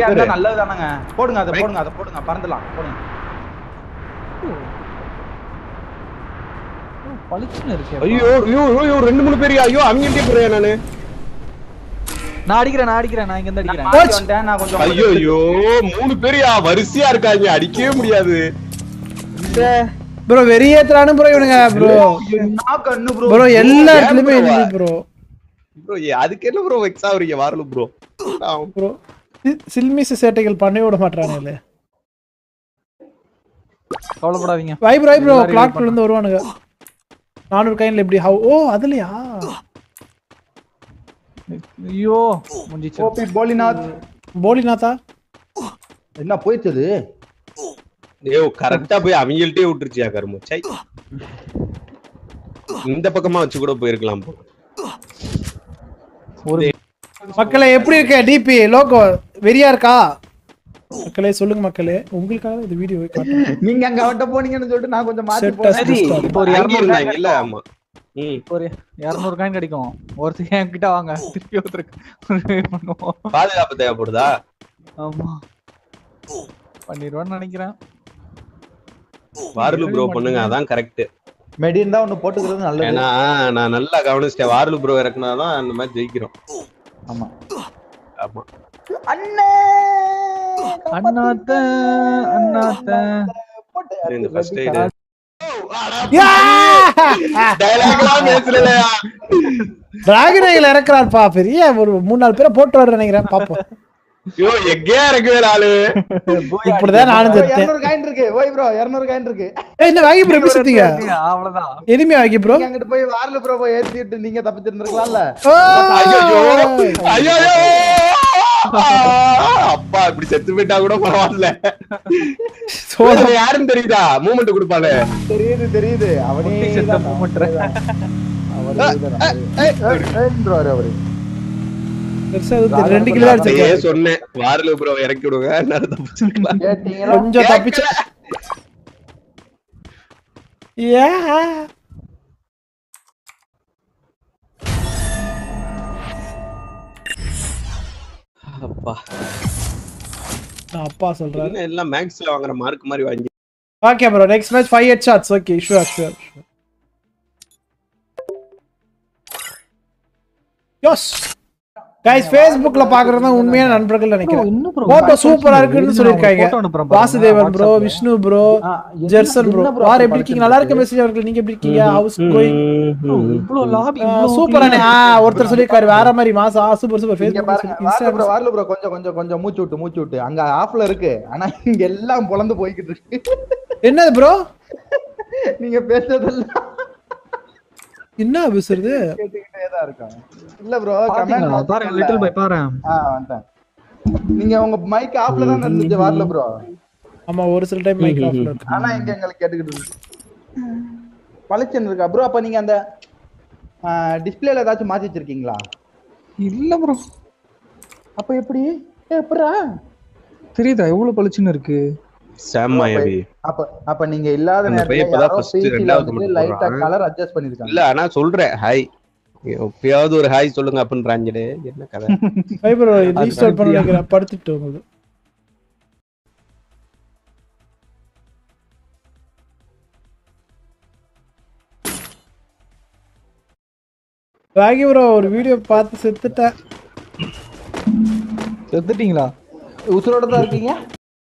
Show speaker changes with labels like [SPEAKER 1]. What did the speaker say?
[SPEAKER 1] அப்படியே இருந்தா நல்லது தானங்க போடுங்க அதை போடுங்க அதை போடுங்க பறந்துலாம் போடுங்க
[SPEAKER 2] பளிச்சுன்னு இருக்கு
[SPEAKER 3] ஐயோ ஐயோ ஐயோ ரெண்டு மூணு பேர் ஐயோ அவங்கள்ட்டே போறேன் நானு
[SPEAKER 2] நான் அடிக்கிறேன் நான் அடிக்கிறேன் நான் இங்க இருந்து
[SPEAKER 1] நான்
[SPEAKER 2] அடிக்கிறேன்
[SPEAKER 1] மாத்தி வந்துட்டேன், நான் கொஞ்சம்
[SPEAKER 3] ஐயோ ஐயோ மூணு பேரியா வரிசையா இருக்காங்க அடிக்கவே முடியாது
[SPEAKER 4] ப்ரோ வெறியேத்துறானு ப்ரோ இவனுங்க ப்ரோ
[SPEAKER 1] என்ன கண்ணு bro.
[SPEAKER 4] ப்ரோ எல்லா
[SPEAKER 3] ஏன்
[SPEAKER 4] இடத்துலயுமே
[SPEAKER 3] bro?
[SPEAKER 4] enemy ப்ரோ
[SPEAKER 3] ப்ரோ அதுக்கு என்ன ப்ரோ வெக்ஸ் ஆகுறீங்க வாரலு ப்ரோ
[SPEAKER 4] ப்ரோ சில்மிஸ் சேட்டைகள் பண்ணவே விட மாட்டானுங்களே
[SPEAKER 2] கவலைப்படாதீங்க
[SPEAKER 4] வை ப்ரோ ப்ரோ
[SPEAKER 2] எல்லாரும்
[SPEAKER 4] கிளாக்
[SPEAKER 2] wait
[SPEAKER 4] இருந்து வருவானுங்க நானூறு கைன்ல எப்படி ஹவ் ஓ அதுலயா
[SPEAKER 2] ஐயோ முடிஞ்சிச்சு
[SPEAKER 1] ஓபி போலிநாத்
[SPEAKER 4] போலிநாத்தா
[SPEAKER 1] என்ன போயிடுச்சு
[SPEAKER 3] ஏய் கரெக்டா போய் அவங்கள்ட்டே விட்டுருச்சியா கருமு சை இந்த பக்கமா வச்சு கூட போயிருக்கலாம் bro.
[SPEAKER 2] ஒரு
[SPEAKER 4] மக்களே எப்படி இருக்க டிபி லோகோ வெறியா இருக்கா மக்களே சொல்லுங்க மக்களே உங்களுக்காக இந்த வீடியோ காட்டுறேன்
[SPEAKER 1] நீங்க அங்க அவட்ட போனீங்கன்னு சொல்லிட்டு நான் கொஞ்சம் மாத்தி
[SPEAKER 4] Set
[SPEAKER 1] போனேன்
[SPEAKER 4] as discard.
[SPEAKER 2] இப்போ ஒரு
[SPEAKER 3] அங்கே
[SPEAKER 2] இரநூறு
[SPEAKER 3] இருந்தாங்க இல்ல ஆமா ம்
[SPEAKER 2] ஒரு இரநூறு காயின் கிடைக்கும் ஒருத்தர் என் கிட்ட வாங்க திருப்பி ஒருத்தருக்கு பண்ணுவோம்
[SPEAKER 3] பாதுகாப்பு தேவைப்படுதா
[SPEAKER 2] ஆமா பண்ணிடுவான்னு நினைக்கிறேன்
[SPEAKER 3] வாரலு ப்ரோ பண்ணுங்க அதான் கரெக்ட்
[SPEAKER 1] மெடின் தான் ஒண்ணு போட்டுக்கிறது நல்லது
[SPEAKER 3] ஏன்னா நான் நல்லா கவனிச்சிட்டேன் வாரலு ப்ரோ இறக்குனாதான் அந்த மாதிரி ஜெயிக்கிறோம்
[SPEAKER 1] ஆமா
[SPEAKER 3] ஆமா
[SPEAKER 1] அண்ணே
[SPEAKER 2] அண்ணாத்த அண்ணாத்த
[SPEAKER 3] சரி, இந்த ஃபர்ஸ்ட் எய்ட்
[SPEAKER 4] Yeah!
[SPEAKER 3] டயலாக்லாம் பேசலையா
[SPEAKER 4] டிராகன் ஐல இறக்குறாருப்பா பெரிய ஒரு மூணு நாலு பேரை போட்டு வர நினைக்கிறேன் பாப்போம்
[SPEAKER 3] ஐயோ எங்கேயா இறக்குவே ஆளு
[SPEAKER 4] இப்படிதான் நானும் செத்தேன்
[SPEAKER 1] இருநூறு காயின் இருக்கு ஓய் ப்ரோ இருநூறு காயின் இருக்கு
[SPEAKER 4] ஏய், என்ன வாங்கி ப்ரோ எப்படி சுத்தீங்க
[SPEAKER 2] அவ்வளவுதான்
[SPEAKER 4] எனிமே வாங்கி ப்ரோ
[SPEAKER 1] நீங்க அங்கிட்டு போய் வாரல ப்ரோ போய் ஏத்திட்டு நீங்க தப்பிச்சிருந்திருக்கலாம்ல
[SPEAKER 3] ஐயோ ஐயோ அப்பா இப்படி செத்து போயிட்டா கூட பரவாயில்ல சோழ யாருன்னு தெரியுதா மூமெண்ட் கொடுப்பாளே
[SPEAKER 1] தெரியுது தெரியுது அவனே
[SPEAKER 2] குட்டி செத்த
[SPEAKER 1] தான்.
[SPEAKER 2] மூமெண்ட்
[SPEAKER 1] அவரே தான். அவரு
[SPEAKER 4] பெருசா எதுவும் தெரியல. ரெண்டு கிலோ தான்
[SPEAKER 3] அப்படியே
[SPEAKER 4] அடிச்சிருக்காரு
[SPEAKER 3] சொன்னேன் வாரலு ப்ரோ இறக்கி விடுங்க நான் தப்பிச்சுக்கலாம்
[SPEAKER 1] கேட்டீங்களா
[SPEAKER 4] கொஞ்சம் தப்பிச்சு ஏ
[SPEAKER 3] அப்பா
[SPEAKER 4] நான் அப்பா சொல்றாரு
[SPEAKER 3] என்ன எல்லாம் மேக்ஸ்ல வாங்குற மார்க் மாதிரி வாங்கி
[SPEAKER 4] okay bro next match five head shots okay sure sure யோஸ் கைஸ் ஃபேஸ்புக்ல பாக்குறது தான் உண்மையான நண்பர்கள் நினைக்கிறேன்
[SPEAKER 2] இன்னும் bro,
[SPEAKER 4] போட்டோ
[SPEAKER 2] match
[SPEAKER 4] சூப்பரா
[SPEAKER 2] வந்து
[SPEAKER 4] இருக்குன்னு
[SPEAKER 2] நான்
[SPEAKER 4] சொல்லிருக்காங்க
[SPEAKER 2] photo அனுப்புறேன் பாருங்க,
[SPEAKER 4] வாசுதேவன் ப்ரோ
[SPEAKER 2] WhatsApp ல.
[SPEAKER 4] விஷ்ணு ப்ரோ
[SPEAKER 1] ஆ, என்ன-
[SPEAKER 4] ஜெர்சன் ப்ரோ
[SPEAKER 1] என்ன bro
[SPEAKER 4] வார்
[SPEAKER 1] அப்படி
[SPEAKER 4] எப்படி இருக்கீங்க நல்லா இருக்க மெசேஜ் அவர்கள் நீங்க எப்படி இருக்கீங்க ஹவுஸ் கோயிங்
[SPEAKER 2] இவ்வளவு lobby, இவ்வளவு
[SPEAKER 4] சூப்பர்
[SPEAKER 2] clean
[SPEAKER 4] ஆ
[SPEAKER 2] ஆ
[SPEAKER 4] ஒருத்தர் சொல்லிருக்காரு வேற மாதிரி மாசா சூப்பர் சூப்பர்
[SPEAKER 1] இங்க பாருங்க வாரல ப்ரோ
[SPEAKER 4] ஃபேஸ்புக்
[SPEAKER 1] வாரல ப்ரோ கொஞ்சம் கொஞ்சம் கொஞ்சம் மூச்சு விட்டு மூச்சு விட்டு அங்க ஆஃப்ல இருக்கு ஆனா இங்க எல்லாம் பொளந்து போய்கிட்டு இருக்கு
[SPEAKER 4] என்னது ப்ரோ
[SPEAKER 1] நீங்க பேசுறதெல்லாம்
[SPEAKER 4] என்ன பேசுறது
[SPEAKER 1] கேட்டுக்கிட்டே தான் இருக்கும் இல்ல ப்ரோ
[SPEAKER 2] பாத்தீங்களா? பாருங்க லிட்டில் பை பாரு
[SPEAKER 1] ஆ வந்துட்டேன் நீங்க உங்க மைக் ஆஃப்ல தான் இருந்துச்சு வாரல ப்ரோ
[SPEAKER 4] ஆமா ஒரு சில டைம் மைக் ஆஃப்ல இருக்கு
[SPEAKER 1] ஆனா இங்க எங்களுக்கு கேட்டுக்கிட்டு இருக்கு பளிச்சுன்னு இருக்கா ப்ரோ அப்ப நீங்க அந்த டிஸ்பிளேல ஏதாச்சும் மாத்தி வச்சிருக்கீங்களா
[SPEAKER 2] இல்ல ப்ரோ
[SPEAKER 1] அப்ப எப்படி ஏ, எப்படிடா
[SPEAKER 2] தெரியுதா எவ்வளவு பளிச்சுன்னு இருக்கு
[SPEAKER 3] சாம் மாயாவி
[SPEAKER 1] அப்ப அப்ப நீங்க இல்லாத
[SPEAKER 3] அந்த
[SPEAKER 1] நேரத்துல
[SPEAKER 3] பையன் இப்பதான்
[SPEAKER 1] யாரோ
[SPEAKER 3] first
[SPEAKER 1] பேசில
[SPEAKER 3] ரெண்டாவது
[SPEAKER 1] வந்துட்டு
[SPEAKER 3] மட்டும்
[SPEAKER 1] லைட்டா
[SPEAKER 3] போடுறான்.
[SPEAKER 1] கலர் அட்ஜஸ்ட் பண்ணிருக்காங்க
[SPEAKER 3] இல்ல ஆனா சொல்றேன் ஹாய் எப்பயாவது ஒரு ஹாய் சொல்லுங்க அப்படின்றாங்களே என்ன கதை
[SPEAKER 4] பை ப்ரோ ரீஸ்டார்ட் பண்ண நினைக்கிறேன் படுத்துட்டு உங்களுக்கு ராகி ப்ரோ ஒரு வீடியோ பார்த்து செத்துட்டேன்
[SPEAKER 2] செத்துட்டீங்களா
[SPEAKER 1] உசுரோட தான் இருக்கீங்க